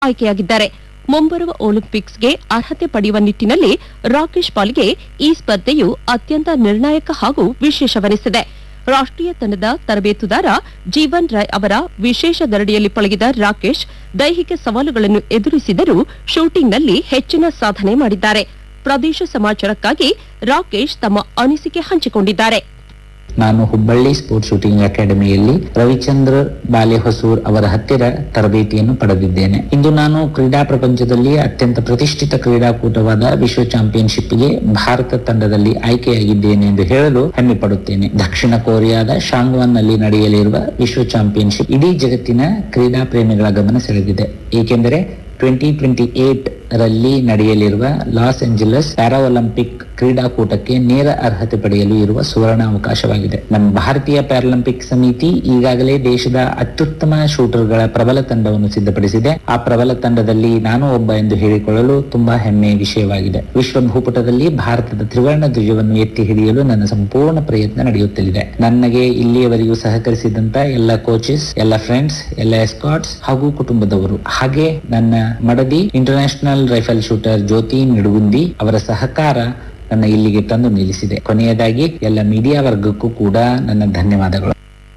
ಆಯ್ಕೆಯಾಗಿದ್ದಾರೆ ಮುಂಬರುವ ಒಲಿಂಪಿಕ್ಸ್ಗೆ ಅರ್ಹತೆ ಪಡೆಯುವ ನಿಟ್ಟಿನಲ್ಲಿ ರಾಕೇಶ್ ಪಾಲ್ಗೆ ಈ ಸ್ಪರ್ಧೆಯು ಅತ್ಯಂತ ನಿರ್ಣಾಯಕ ಹಾಗೂ ವಿಶೇಷವೆನಿಸಿದೆ ರಾಷ್ಟ್ರೀಯ ತಂಡದ ತರಬೇತುದಾರ ಜೀವನ್ ರಾಯ್ ಅವರ ವಿಶೇಷ ದರಡಿಯಲ್ಲಿ ಪಳಗಿದ ರಾಕೇಶ್ ದೈಹಿಕ ಸವಾಲುಗಳನ್ನು ಎದುರಿಸಿದರೂ ಶೂಟಿಂಗ್ನಲ್ಲಿ ಹೆಚ್ಚಿನ ಸಾಧನೆ ಮಾಡಿದ್ದಾರೆ ಪ್ರದೇಶ ಸಮಾಚಾರಕ್ಕಾಗಿ ರಾಕೇಶ್ ತಮ್ಮ ಅನಿಸಿಕೆ ಹಂಚಿಕೊಂಡಿದ್ದಾರೆ ನಾನು ಹುಬ್ಬಳ್ಳಿ ಸ್ಪೋರ್ಟ್ಸ್ ಶೂಟಿಂಗ್ ಅಕಾಡೆಮಿಯಲ್ಲಿ ರವಿಚಂದ್ರ ಬಾಲೆಹೊಸೂರ್ ಅವರ ಹತ್ತಿರ ತರಬೇತಿಯನ್ನು ಪಡೆದಿದ್ದೇನೆ ಇಂದು ನಾನು ಕ್ರೀಡಾ ಪ್ರಪಂಚದಲ್ಲಿ ಅತ್ಯಂತ ಪ್ರತಿಷ್ಠಿತ ಕ್ರೀಡಾಕೂಟವಾದ ವಿಶ್ವ ಚಾಂಪಿಯನ್ಶಿಪ್ಗೆ ಭಾರತ ತಂಡದಲ್ಲಿ ಆಯ್ಕೆಯಾಗಿದ್ದೇನೆ ಎಂದು ಹೇಳಲು ಹೆಮ್ಮೆ ಪಡುತ್ತೇನೆ ದಕ್ಷಿಣ ಕೊರಿಯಾದ ಶಾಂಗ್ವಾನ್ ನಲ್ಲಿ ನಡೆಯಲಿರುವ ವಿಶ್ವ ಚಾಂಪಿಯನ್ಶಿಪ್ ಇಡೀ ಜಗತ್ತಿನ ಕ್ರೀಡಾ ಪ್ರೇಮಿಗಳ ಗಮನ ಸೆಳೆದಿದೆ ಏಕೆಂದರೆ ಟ್ವೆಂಟಿ ಟ್ವೆಂಟಿ ಏಟ್ ರಲ್ಲಿ ನಡೆಯಲಿರುವ ಲಾಸ್ ಏಂಜಲಸ್ ಪ್ಯಾರಾ ಒಲಿಂಪಿಕ್ ಕ್ರೀಡಾಕೂಟಕ್ಕೆ ನೇರ ಅರ್ಹತೆ ಪಡೆಯಲು ಇರುವ ಸುವರ್ಣ ಅವಕಾಶವಾಗಿದೆ ನಮ್ಮ ಭಾರತೀಯ ಪ್ಯಾರಾಲಿಂಪಿಕ್ ಸಮಿತಿ ಈಗಾಗಲೇ ದೇಶದ ಅತ್ಯುತ್ತಮ ಶೂಟರ್ಗಳ ಪ್ರಬಲ ತಂಡವನ್ನು ಸಿದ್ಧಪಡಿಸಿದೆ ಆ ಪ್ರಬಲ ತಂಡದಲ್ಲಿ ನಾನು ಒಬ್ಬ ಎಂದು ಹೇಳಿಕೊಳ್ಳಲು ತುಂಬಾ ಹೆಮ್ಮೆಯ ವಿಷಯವಾಗಿದೆ ವಿಶ್ವ ಭೂಪಟದಲ್ಲಿ ಭಾರತದ ತ್ರಿವರ್ಣ ಧ್ವಜವನ್ನು ಎತ್ತಿ ಹಿಡಿಯಲು ನನ್ನ ಸಂಪೂರ್ಣ ಪ್ರಯತ್ನ ನಡೆಯುತ್ತಲಿದೆ ನನಗೆ ಇಲ್ಲಿಯವರೆಗೂ ಸಹಕರಿಸಿದಂತ ಎಲ್ಲ ಕೋಚಸ್ ಎಲ್ಲ ಫ್ರೆಂಡ್ಸ್ ಎಲ್ಲ ಎಸ್ಕಾಟ್ಸ್ ಹಾಗೂ ಕುಟುಂಬದವರು ಹಾಗೆ ನನ್ನ ಮಡದಿ international rifle shooter Jyoti Nidugundi ಅವರ ಸಹಕಾರ ನನ್ನ ಇಲ್ಲಿಗೆ ತಂದು ನಿಲ್ಲಿಸಿದೆ ಕೊನೆಯದಾಗಿ ಎಲ್ಲ ಮೀಡಿಯಾ ವರ್ಗಕ್ಕೂ ಕೂಡ ನನ್ನ ಧನ್ಯವಾದಗಳು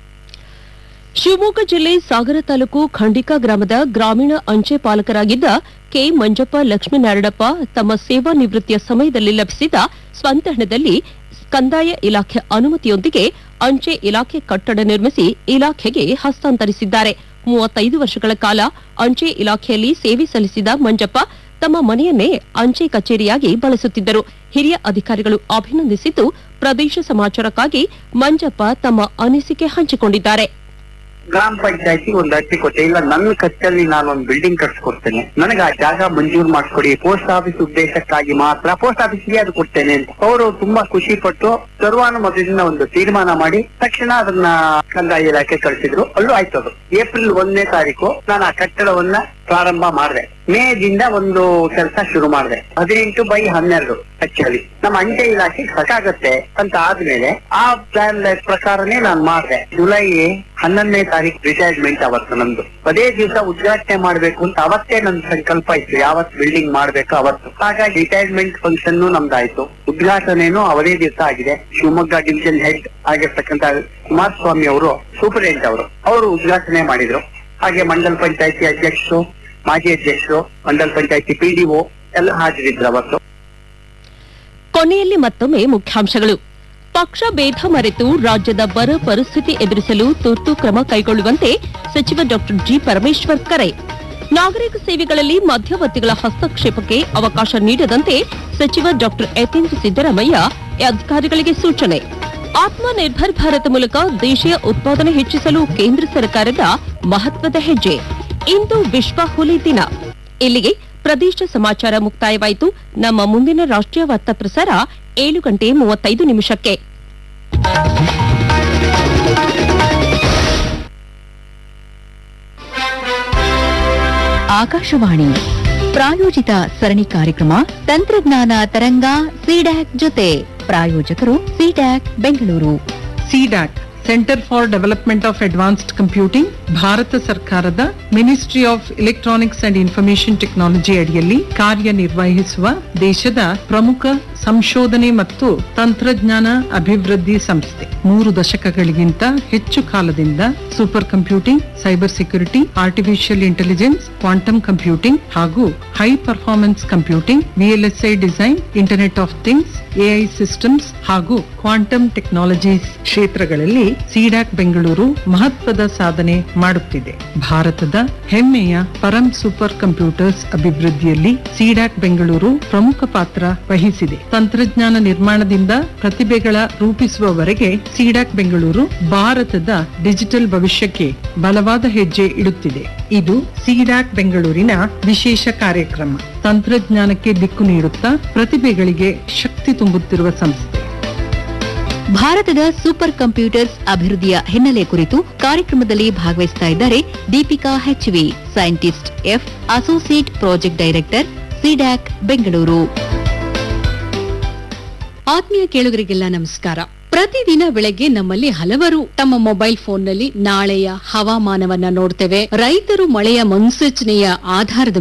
ಶಿವಮೊಗ್ಗ ಜಿಲ್ಲೆ ಸಾಗರ ತಾಲೂಕು ಖಂಡಿಕಾ ಗ್ರಾಮದ ಗ್ರಾಮೀಣ ಅಂಚೆ ಪಾಲಕರಾಗಿದ್ದ ಕೆ ಮಂಜಪ್ಪ ಲಕ್ಷ್ಮೀನಾರಾಯಣಪ್ಪ ತಮ್ಮ ಸೇವಾ ನಿವೃತ್ತಿಯ ಸಮಯದಲ್ಲಿ ಲಭಿಸಿದ ಸ್ವಂತ ಹಣದಲ್ಲಿ ಕಂದಾಯ ಇಲಾಖೆ ಅನುಮತಿಯೊಂದಿಗೆ ಅಂಚೆ ಇಲಾಖೆ ಕಟ್ಟಡ ನಿರ್ಮಿಸಿ ಇಲಾಖೆಗೆ ಹಸ್ತಾಂತರಿಸಿದ್ದಾರೆ ಮೂವತ್ತೈದು ವರ್ಷಗಳ ಕಾಲ ಅಂಚೆ ಇಲಾಖೆಯಲ್ಲಿ ಸೇವೆ ಸಲ್ಲಿಸಿದ ಮಂಜಪ್ಪ ತಮ್ಮ ಮನೆಯನ್ನೇ ಅಂಚೆ ಕಚೇರಿಯಾಗಿ ಬಳಸುತ್ತಿದ್ದರು ಹಿರಿಯ ಅಧಿಕಾರಿಗಳು ಅಭಿನಂದಿಸಿದ್ದು ಪ್ರದೇಶ ಸಮಾಚಾರಕ್ಕಾಗಿ ಮಂಜಪ್ಪ ತಮ್ಮ ಅನಿಸಿಕೆ ಹಂಚಿಕೊಂಡಿದ್ದಾರೆ ಗ್ರಾಮ ಪಂಚಾಯತಿ ಒಂದು ಅರ್ಜಿ ಕೊಟ್ಟೆ ಇಲ್ಲ ನನ್ನ ಖರ್ಚಲ್ಲಿ ನಾನು ಒಂದು ಬಿಲ್ಡಿಂಗ್ ಕಟ್ಸ್ಕೊಡ್ತೇನೆ ನನಗೆ ಆ ಜಾಗ ಮಂಜೂರು ಮಾಡ್ಕೊಡಿ ಪೋಸ್ಟ್ ಆಫೀಸ್ ಉದ್ದೇಶಕ್ಕಾಗಿ ಮಾತ್ರ ಪೋಸ್ಟ್ ಆಫೀಸ್ಗೆ ಅದು ಕೊಡ್ತೇನೆ ಅಂತ ಅವರು ತುಂಬಾ ಖುಷಿ ಪಟ್ಟು ಸರ್ವಾನುಮತದಿಂದ ಒಂದು ತೀರ್ಮಾನ ಮಾಡಿ ತಕ್ಷಣ ಅದನ್ನ ಕಂದಾಯ ಇಲಾಖೆ ಕಳಿಸಿದ್ರು ಅಲ್ಲೂ ಆಯ್ತು ಅದು ಏಪ್ರಿಲ್ ಒಂದನೇ ತಾರೀಕು ನಾನು ಆ ಕಟ್ಟಡವನ್ನ ಪ್ರಾರಂಭ ಮಾಡಿದೆ ಮೇದಿಂದ ಒಂದು ಕೆಲಸ ಶುರು ಮಾಡಿದೆ ಹದಿನೆಂಟು ಬೈ ಹನ್ನೆರಡು ಆಕ್ಚುಲಿ ನಮ್ಮ ಅಂಚೆ ಇಲಾಖೆ ಸಾಕಾಗತ್ತೆ ಅಂತ ಆದ್ಮೇಲೆ ಆ ಪ್ಲಾನ್ ಪ್ರಕಾರನೇ ನಾನು ಮಾಡಿದೆ ಜುಲೈ ಹನ್ನೊಂದನೇ ತಾರೀಕು ರಿಟೈರ್ಮೆಂಟ್ ಅವತ್ತು ನಂದು ಅದೇ ದಿವಸ ಉದ್ಘಾಟನೆ ಮಾಡ್ಬೇಕು ಅಂತ ಅವತ್ತೇ ನನ್ನ ಸಂಕಲ್ಪ ಇತ್ತು ಯಾವತ್ ಬಿಲ್ಡಿಂಗ್ ಮಾಡ್ಬೇಕು ಅವತ್ತು ಹಾಗಾಗಿ ರಿಟೈರ್ಮೆಂಟ್ ಫಂಕ್ಷನ್ ನಮ್ದಾಯ್ತು ಉದ್ಘಾಟನೆನೂ ಅವದೇ ದಿವಸ ಆಗಿದೆ ಶಿವಮೊಗ್ಗ ಡಿವಿಷನ್ ಹೆಡ್ ಆಗಿರ್ತಕ್ಕಂತ ಕುಮಾರಸ್ವಾಮಿ ಅವರು ಸೂಪರಿಂಟೆಂಡೆಂಟ್ ಅವರು ಅವರು ಉದ್ಘಾಟನೆ ಮಾಡಿದ್ರು ಹಾಗೆ ಮಂಡಲ್ ಪಂಚಾಯತಿ ಅಧ್ಯಕ್ಷರು ಮಾಜಿ ಅಧ್ಯಕ್ಷರು ಮಂಡಲ್ ಪಂಚಾಯತಿ ಪಿಡಿಒ ಎಲ್ಲ ಹಾಜರಿದ್ರು ಅವತ್ತು ಕೊನೆಯಲ್ಲಿ ಮತ್ತೊಮ್ಮೆ ಮುಖ್ಯಾಂಶಗಳು ಪಕ್ಷ ಭೇದ ಮರೆತು ರಾಜ್ಯದ ಬರ ಪರಿಸ್ಥಿತಿ ಎದುರಿಸಲು ತುರ್ತು ಕ್ರಮ ಕೈಗೊಳ್ಳುವಂತೆ ಸಚಿವ ಡಾ ಜಿ ಪರಮೇಶ್ವರ್ ಕರೆ ನಾಗರಿಕ ಸೇವೆಗಳಲ್ಲಿ ಮಧ್ಯವರ್ತಿಗಳ ಹಸ್ತಕ್ಷೇಪಕ್ಕೆ ಅವಕಾಶ ನೀಡದಂತೆ ಸಚಿವ ಡಾ ಯತೀಂದ್ರ ಸಿದ್ದರಾಮಯ್ಯ ಅಧಿಕಾರಿಗಳಿಗೆ ಸೂಚನೆ ಆತ್ಮನಿರ್ಭರ್ ಭಾರತ್ ಮೂಲಕ ದೇಶೀಯ ಉತ್ಪಾದನೆ ಹೆಚ್ಚಿಸಲು ಕೇಂದ್ರ ಸರ್ಕಾರದ ಮಹತ್ವದ ಹೆಜ್ಜೆ ಇಂದು ವಿಶ್ವ ಹುಲಿ ದಿನ ಇಲ್ಲಿಗೆ ಪ್ರದೇಶ ಸಮಾಚಾರ ಮುಕ್ತಾಯವಾಯಿತು ನಮ್ಮ ಮುಂದಿನ ರಾಷ್ಟ್ರೀಯ ವಾರ್ತಾ ಪ್ರಸಾರ ಏಳು ಗಂಟೆ ಮೂವತ್ತೈದು ನಿಮಿಷಕ್ಕೆ ಆಕಾಶವಾಣಿ ಪ್ರಾಯೋಜಿತ ಸರಣಿ ಕಾರ್ಯಕ್ರಮ ತಂತ್ರಜ್ಞಾನ ತರಂಗ ಸಿಡ್ಯಾಕ್ ಜೊತೆ ಪ್ರಾಯೋಜಕರು CDAC Bengaluru CDAC centre for development of advanced computing Bharat ಸರ್ಕಾರದ ministry of electronics and information technology ಅಡಿಯಲ್ಲಿ ಕಾರ್ಯನಿರ್ವಹಿಸುವ ದೇಶದ ಪ್ರಮುಖ ಸಂಶೋಧನೆ ಮತ್ತು ತಂತ್ರಜ್ಞಾನ ಅಭಿವೃದ್ಧಿ ಸಂಸ್ಥೆ ಮೂರು ದಶಕಗಳಿಗಿಂತ ಹೆಚ್ಚು ಕಾಲದಿಂದ super computing cyber security artificial intelligence quantum computing ಹಾಗೂ high performance computing VLSI design internet of things AI systems ಹಾಗೂ ಕ್ವಾಂಟಮ್ ಟೆಕ್ನಾಲಜೀಸ್ ಕ್ಷೇತ್ರಗಳಲ್ಲಿ ಸಿಡಾಕ್ ಬೆಂಗಳೂರು ಮಹತ್ವದ ಸಾಧನೆ ಮಾಡುತ್ತಿದೆ ಭಾರತದ ಹೆಮ್ಮೆಯ ಪರಂ ಸೂಪರ್ ಕಂಪ್ಯೂಟರ್ಸ್ ಅಭಿವೃದ್ಧಿಯಲ್ಲಿ ಸಿಡಾಕ್ ಬೆಂಗಳೂರು ಪ್ರಮುಖ ಪಾತ್ರ ವಹಿಸಿದೆ ತಂತ್ರಜ್ಞಾನ ನಿರ್ಮಾಣದಿಂದ ಪ್ರತಿಭೆಗಳ ರೂಪಿಸುವವರೆಗೆ ಸಿಡಾಕ್ ಬೆಂಗಳೂರು ಭಾರತದ ಡಿಜಿಟಲ್ ಭವಿಷ್ಯಕ್ಕೆ ಬಲವಾದ ಹೆಜ್ಜೆ ಇಡುತ್ತಿದೆ ಇದು ಸಿಡಾಕ್ ಬೆಂಗಳೂರಿನ ವಿಶೇಷ ಕಾರ್ಯಕ್ರಮ ತಂತ್ರಜ್ಞಾನಕ್ಕೆ ದಿಕ್ಕು ನೀಡುತ್ತಾ ಪ್ರತಿಭೆಗಳಿಗೆ ಶಕ್ತಿ ತುಂಬುತ್ತಿರುವ ಸಂಸ್ಥೆ ಭಾರತದ ಸೂಪರ್ ಕಂಪ್ಯೂಟರ್ಸ್ ಅಭಿವೃದ್ಧಿಯ ಹಿನ್ನೆಲೆ ಕುರಿತು ಕಾರ್ಯಕ್ರಮದಲ್ಲಿ ಭಾಗವಹಿಸ್ತಾ ಇದ್ದಾರೆ Deepika HV scientist F associate project director CDAC Bengaluru ಆತ್ಮೀಯ ಕೇಳುಗರಿಗೆಲ್ಲ ನಮಸ್ಕಾರ ಪ್ರತಿದಿನ ಬೆಳಗ್ಗೆ ನಮ್ಮಲ್ಲಿ ಹಲವರು ತಮ್ಮ ಮೊಬೈಲ್ ಫೋನ್ನಲ್ಲಿ ನಾಳೆಯ ಹವಾಮಾನವನ್ನ ನೋಡ್ತೇವೆ ರೈತರು ಮಳೆಯ ಮುನ್ಸೂಚನೆಯ ಆಧಾರದ